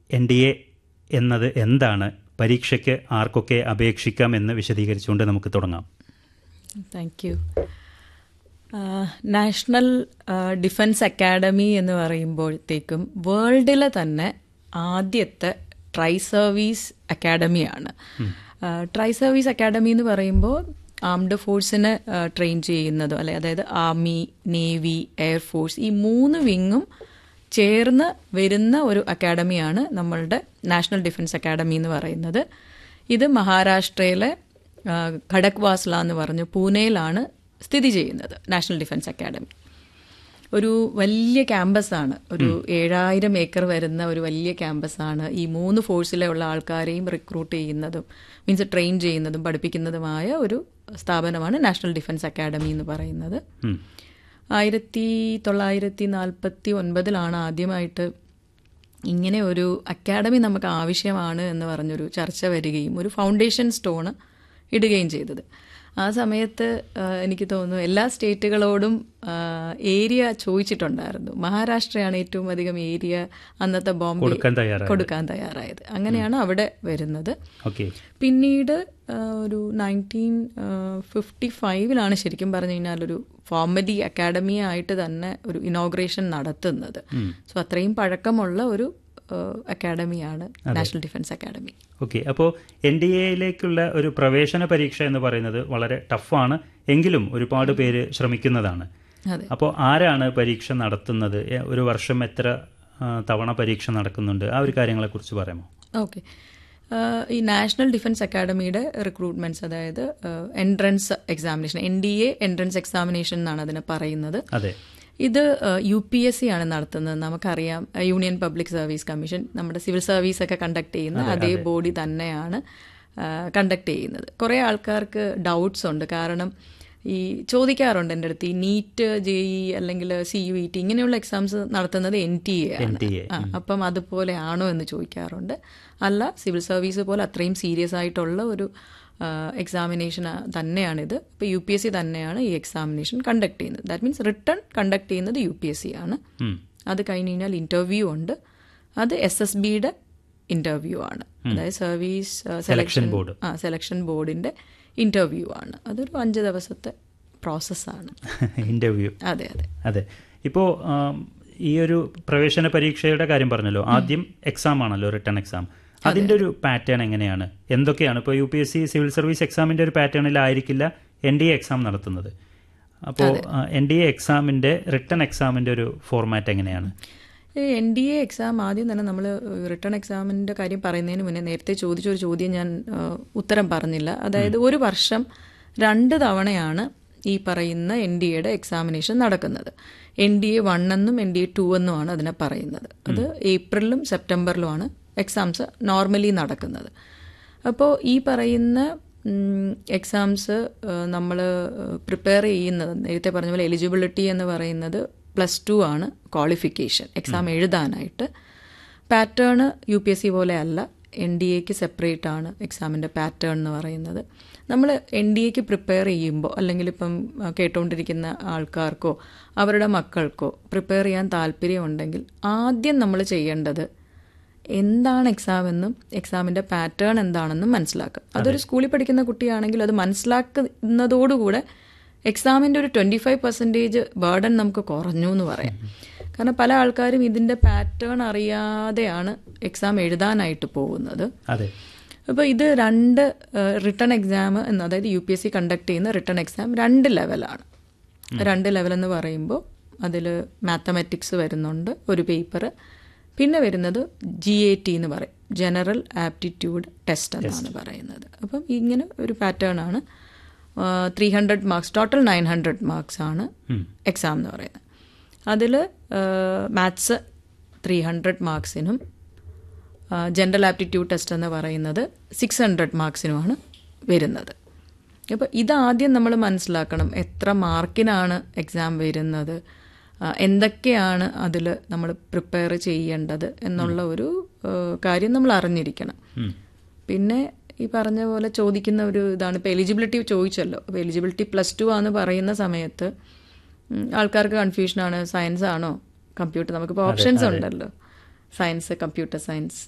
N D A എന്നത് എന്താണ് പരീക്ഷയ്ക്ക് ആർക്കൊക്കെ അപേക്ഷിക്കാം എന്ന് വിശദീകരിച്ചുകൊണ്ട് നമുക്ക് തുടങ്ങാം thank you national defence academy എന്ന് പറയുമ്പോഴത്തേക്കും വേൾഡിലെ തന്നെ ആദ്യത്തെ ട്രൈ സർവീസ് അക്കാഡമിയാണ് ട്രൈ സർവീസ് അക്കാഡമി എന്ന് പറയുമ്പോൾ ആംഡ് ഫോഴ്സിനെ ട്രെയിൻ ചെയ്യുന്നതും അല്ലെ അതായത് ആർമി നേവി എയർഫോഴ്സ് ഈ മൂന്ന് വിങ്ങും ചേർന്ന് വരുന്ന ഒരു അക്കാഡമിയാണ് നമ്മളുടെ നാഷണൽ ഡിഫൻസ് അക്കാഡമി എന്ന് പറയുന്നത് ഇത് മഹാരാഷ്ട്രയിലെ ഖടക്വാസ്ല എന്ന് പറഞ്ഞു പൂനെയിലാണ് സ്ഥിതി ചെയ്യുന്നത് നാഷണൽ ഡിഫൻസ് അക്കാഡമി ഒരു വലിയ ക്യാമ്പസാണ് ഒരു ഏഴായിരം ഏക്കർ വരുന്ന ഒരു വലിയ ക്യാമ്പസാണ് ഈ മൂന്ന് ഫോഴ്സിലെ ഉള്ള ആൾക്കാരെയും റിക്രൂട്ട് ചെയ്യുന്നതും മീൻസ് ട്രെയിൻ ചെയ്യുന്നതും പഠിപ്പിക്കുന്നതുമായ ഒരു സ്ഥാപനമാണ് നാഷണൽ ഡിഫൻസ് അക്കാഡമി എന്ന് പറയുന്നത് ആയിരത്തി തൊള്ളായിരത്തി നാൽപ്പത്തി ഒൻപതിലാണ് ആദ്യമായിട്ട് ഇങ്ങനെ ഒരു അക്കാഡമി നമുക്ക് ആവശ്യമാണ് എന്ന് പറഞ്ഞൊരു ചർച്ച വരികയും ഒരു ഫൗണ്ടേഷൻ സ്റ്റോണ് ഇടുകയും ചെയ്തത് ആ സമയത്ത് എനിക്ക് തോന്നുന്നു എല്ലാ സ്റ്റേറ്റുകളോടും ഏരിയ ചോദിച്ചിട്ടുണ്ടായിരുന്നു മഹാരാഷ്ട്രയാണ് ഏറ്റവും അധികം ഏരിയ അന്നത്തെ ബോംബെ കൊടുക്കാൻ തയ്യാറായത് അങ്ങനെയാണ് അവിടെ വരുന്നത് പിന്നീട് ഒരു നയൻറ്റീൻ ഫിഫ്റ്റി ഫൈവിലാണ് ശരിക്കും പറഞ്ഞു കഴിഞ്ഞാൽ ഒരു ഫോമലി അക്കാഡമി ആയിട്ട് തന്നെ ഒരു ഇനോഗ്രേഷൻ നടത്തുന്നത് സോ അത്രയും പഴക്കമുള്ള ഒരു അക്കാഡമിയാണ് നാഷണൽ ഡിഫൻസ് അക്കാഡമി ഓക്കെ അപ്പോൾ എൻ ഡി എയിലേക്കുള്ള ഒരു പ്രവേശന പരീക്ഷ എന്ന് പറയുന്നത് വളരെ ടഫാണ് എങ്കിലും ഒരുപാട് പേര് ശ്രമിക്കുന്നതാണ് അപ്പോൾ ആരാണ് പരീക്ഷ നടത്തുന്നത് ഒരു വർഷം എത്ര തവണ പരീക്ഷ നടക്കുന്നുണ്ട് ആ ഒരു കാര്യങ്ങളെക്കുറിച്ച് പറയാമോ ഓക്കെ ഈ നാഷണൽ ഡിഫൻസ് അക്കാഡമിയുടെ റിക്രൂട്ട്മെന്റ്സ് അതായത് entrance examination N D A entrance examination എന്നാണ് അതിനെ പറയുന്നത് അതെ ഇത് യു പി എസ് സി ആണ് നടത്തുന്നത് നമുക്കറിയാം യൂണിയൻ പബ്ലിക് സർവീസ് കമ്മീഷൻ നമ്മുടെ സിവിൽ സർവീസ് ഒക്കെ കണ്ടക്ട് ചെയ്യുന്ന അതേ ബോഡി തന്നെയാണ് കണ്ടക്ട് ചെയ്യുന്നത് കുറേ ആൾക്കാർക്ക് ഡൗട്ട്സ് ഉണ്ട് കാരണം ഈ ചോദിക്കാറുണ്ട് എൻ്റെ അടുത്ത് ഈ നീറ്റ് ജെ ഇ അല്ലെങ്കിൽ സി യു ഇ ടി ഇങ്ങനെയുള്ള എക്സാംസ് നടത്തുന്നത് എൻ ടി എ ആണ് അപ്പം അതുപോലെ ആണോ എന്ന് ചോദിക്കാറുണ്ട് അല്ല സിവിൽ സർവീസ് പോലെ അത്രയും സീരിയസ് ആയിട്ടുള്ള ഒരു എക്സാമിനേഷൻ തന്നെയാണിത് ഇപ്പോൾ യു പി എസ് സി തന്നെയാണ് ഈ എക്സാമിനേഷൻ കണ്ടക്ട് ചെയ്യുന്നത് ദാറ്റ് മീൻസ് റിട്ടേൺ കണ്ടക്ട് ചെയ്യുന്നത് യു പി എസ് സി ആണ് അത് കഴിഞ്ഞ് കഴിഞ്ഞാൽ ഇന്റർവ്യൂ ഉണ്ട് അത് എസ് എസ് ബിയുടെ ഇന്റർവ്യൂ ആണ് അതായത് സർവീസ് സെലക്ഷൻ ബോർഡ് ആ സെലക്ഷൻ ബോർഡിന്റെ ഇന്റർവ്യൂ ആണ് അതൊരു അഞ്ച് ദിവസത്തെ പ്രോസസ്സാണ് ഇന്റർവ്യൂ അതെ അതെ അതെ ഇപ്പോൾ ഈ ഒരു പ്രവേശന പരീക്ഷയുടെ കാര്യം പറഞ്ഞല്ലോ ആദ്യം എക്സാം ആണല്ലോ റിട്ടേൺ എക്സാം അതിന്റെ ഒരു പാറ്റേൺ എങ്ങനെയാണ് എന്തൊക്കെയാണ് ഇപ്പോൾ U P S C civil service എക്സാമിന്റെ ഒരു പാറ്റേണിലായിരിക്കില്ല എൻ ഡി എ എക്സാം നടത്തുന്നത് അപ്പോൾ എൻ ഡി എ എക്സാമിന്റെ റിട്ടേൺ എക്സാമിന്റെ ഒരു ഫോർമാറ്റ് എങ്ങനെയാണ് എൻ ഡി എ എക്സാം ആദ്യം തന്നെ നമ്മൾ റിട്ടേൺ എക്സാമിൻ്റെ കാര്യം പറയുന്നതിന് മുന്നേ നേരത്തെ ചോദിച്ചൊരു ചോദ്യം ഞാൻ ഉത്തരം പറഞ്ഞില്ല അതായത് ഒരു വർഷം രണ്ട് തവണയാണ് ഈ പറയുന്ന എൻ ഡി എയുടെ എക്സാമിനേഷൻ നടക്കുന്നത് എൻ ഡി എ വൺ എന്നും എൻ ഡി എ ടു എന്നുമാണ് അതിനെ പറയുന്നത് അത് ഏപ്രിലും സെപ്റ്റംബറിലുമാണ് എക്സാംസ് നോർമലി നടക്കുന്നത് അപ്പോൾ ഈ പറയുന്ന എക്സാംസ് നമ്മൾ പ്രിപ്പയർ ചെയ്യുന്നത് നേരത്തെ പറഞ്ഞ പോലെ എലിജിബിലിറ്റി എന്ന് പറയുന്നത് പ്ലസ് ടു ആണ് ക്വാളിഫിക്കേഷൻ എക്സാം എഴുതാനായിട്ട് pattern U P S C പോലെ അല്ല എൻ ഡി എക്ക് സെപ്പറേറ്റ് ആണ് എക്സാമിൻ്റെ പാറ്റേൺ എന്ന് പറയുന്നത് നമ്മൾ എൻ ഡി എക്ക് പ്രിപ്പയർ ചെയ്യുമ്പോൾ അല്ലെങ്കിൽ ഇപ്പം കേട്ടുകൊണ്ടിരിക്കുന്ന ആൾക്കാർക്കോ അവരുടെ മക്കൾക്കോ പ്രിപ്പയർ ചെയ്യാൻ താല്പര്യമുണ്ടെങ്കിൽ ആദ്യം നമ്മൾ ചെയ്യേണ്ടത് എന്താണ് എക്സാം എന്നും എക്സാമിൻ്റെ പാറ്റേൺ എന്താണെന്നും മനസ്സിലാക്കുക അതൊരു സ്കൂളിൽ പഠിക്കുന്ന കുട്ടിയാണെങ്കിൽ അത് മനസ്സിലാക്കുന്നതോടുകൂടെ എക്സാമിൻ്റെ ഒരു ട്വൻറ്റി ഫൈവ് പെർസെൻറ്റേജ് ബേർഡൻ നമുക്ക് കുറഞ്ഞു എന്ന് പറയാം കാരണം പല ആൾക്കാരും ഇതിൻ്റെ പാറ്റേൺ അറിയാതെയാണ് എക്സാം എഴുതാനായിട്ട് പോകുന്നത് അതെ അപ്പോൾ ഇത് രണ്ട് റിട്ടേൺ എക്സാം എന്ന് അതായത് U P S C conduct ചെയ്യുന്ന റിട്ടേൺ എക്സാം രണ്ട് ലെവലാണ് രണ്ട് ലെവൽ എന്ന് പറയുമ്പോൾ അതിൽ മാത്തമാറ്റിക്സ് വരുന്നുണ്ട് ഒരു പേപ്പർ പിന്നെ വരുന്നത് ജി എ ടി എന്ന് പറയും ജനറൽ ആപ്റ്റിറ്റ്യൂഡ് ടെസ്റ്റ് എന്നാണ് പറയുന്നത് അപ്പം ഇങ്ങനെ ഒരു പാറ്റേൺ ആണ് three hundred marks total nine hundred marks ആണ് എക്സാം എന്ന് പറയുന്നത് അതിൽ മാത്സ് ത്രീ ഹൺഡ്രഡ് മാർക്സിനും ജനറൽ ആപ്റ്റിറ്റ്യൂഡ് ടെസ്റ്റ് എന്ന് പറയുന്നത് സിക്സ് ഹൺഡ്രഡ് മാർക്സിനുമാണ് വരുന്നത് അപ്പോൾ ഇതാദ്യം നമ്മൾ മനസ്സിലാക്കണം എത്ര മാർക്കിനാണ് എക്സാം വരുന്നത് എന്തൊക്കെയാണ് അതിൽ നമ്മൾ പ്രിപ്പയർ ചെയ്യേണ്ടത് എന്നുള്ള ഒരു കാര്യം നമ്മൾ അറിഞ്ഞിരിക്കണം പിന്നെ ഈ പറഞ്ഞ പോലെ ചോദിക്കുന്ന ഒരു ഇതാണ് ഇപ്പോൾ എലിജിബിലിറ്റി ചോദിച്ചല്ലോ അപ്പോൾ എലിജിബിലിറ്റി പ്ലസ് ടു ആണെന്ന് പറയുന്ന സമയത്ത് ആൾക്കാർക്ക് കൺഫ്യൂഷനാണ് സയൻസ് ആണോ കമ്പ്യൂട്ടർ നമുക്കിപ്പോൾ ഓപ്ഷൻസ് ഉണ്ടല്ലോ സയൻസ് കമ്പ്യൂട്ടർ സയൻസ്